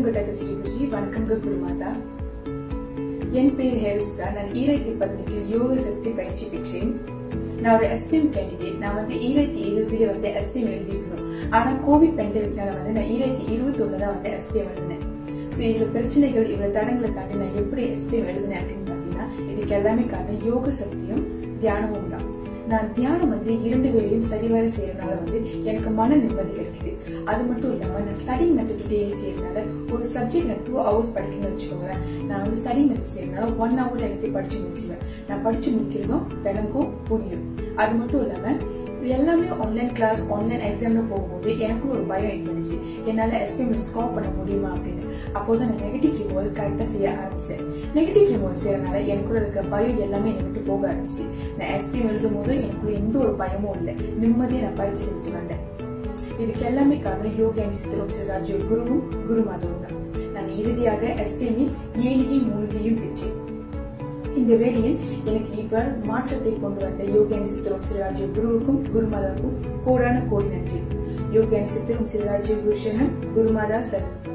கட்டக ஸ்ரீ குருஜி வணக்கங்க குருமாதா என் பேர் ஹேருசுதா நான் ஈராயிரத்தி பதினெட்டில் யோக சக்தி பயிற்சி பெற்றேன் நான் ஒரு எஸ்பிஎம் கேண்டிடேட் நான் வந்து ஈராயிரத்தி இருபதுல வந்து எஸ்பிஎம் எழுதியிருக்கணும் ஆனா கோவிட் பெண்டமிக்னால வந்து நான் ஈராயிரத்தி இருபத்தி ஒண்ணுல தான் வந்து எஸ்பிஎம் எழுதினேன் ஸோ இவ்வளவு பிரச்சனைகள் இவ்வளவு தடங்களை தாண்டி நான் எப்படி எஸ்பிஎம் எழுதினேன் அப்படின்னு பாத்தீங்கன்னா இதுக்கு எல்லாமே காரணம் யோக சக்தியும் தியானமும் தான் நான் தியானம் வந்து இரண்டு வேளையும் சரிவர செய்யறதுனால வந்து எனக்கு மன நிம்மதி கிடைக்குது அது மட்டும் இல்லாம நான் ஸ்டடி மெத்தட் டெய்லி செய்யறதுனால ஒரு சப்ஜெக்ட் நான் டூ ஹவர்ஸ் படிக்கணும்னு வச்சுக்கோங்களேன் நான் வந்து ஸ்டடி மெத்தட் செய்யறதுனால ஒன் ஹவர் எனக்கு படிச்சு முடிச்சிருவேன் நான் படிச்சு முடிக்கிறதும் எனக்கும் புரியும் அது மட்டும் இல்லாம எல்லாமே ஆன்லைன் கிளாஸ் ஆன்லைன் எக்ஸாம்ல போகும்போது எனக்கும் ஒரு பயம் ஏற்பட்டுச்சு என்னால எஸ்பிஎம் ஸ்கோர் பண்ண முடியுமா அப்படின்னு அப்போதான் நான் நெகட்டிவ் ரிமோவல் கரெக்டா செய்ய ஆரம்பிச்சேன் நெகட்டிவ் ரிமோவல் செய்யறதுனால எனக்குள்ள இருக்க பயம் எல்லாமே என்னை விட்டு போக ஆரம்பிச்சு நான் எஸ்பிஎம் எழுதும் போது எனக்குள்ள எந்த ஒரு பயமும் இல்லை நிம்மதியா நான் பரிச்சு செஞ்சுட்டு வந்தேன் இதுக்கு எல்லாமே காரணம் யோகா சித்திரம் சிவராஜ் குருவும் குரு மாதவும் தான் நான் இறுதியாக எஸ்பிஎம்மில் ஏழையும் மூழ்கியும் பெற்றேன் இந்த வேளையில் எனக்கு இவ்வாறு மாற்றத்தை கொண்டு வந்த யோகேன சித்திரம் சிவராஜ் குருவுக்கும் குருமாதாவுக்கும் கோடான கோடி நன்றி யோகேன சித்திரம் சிவராஜ் குருஷனும் குருமாதா சரணம்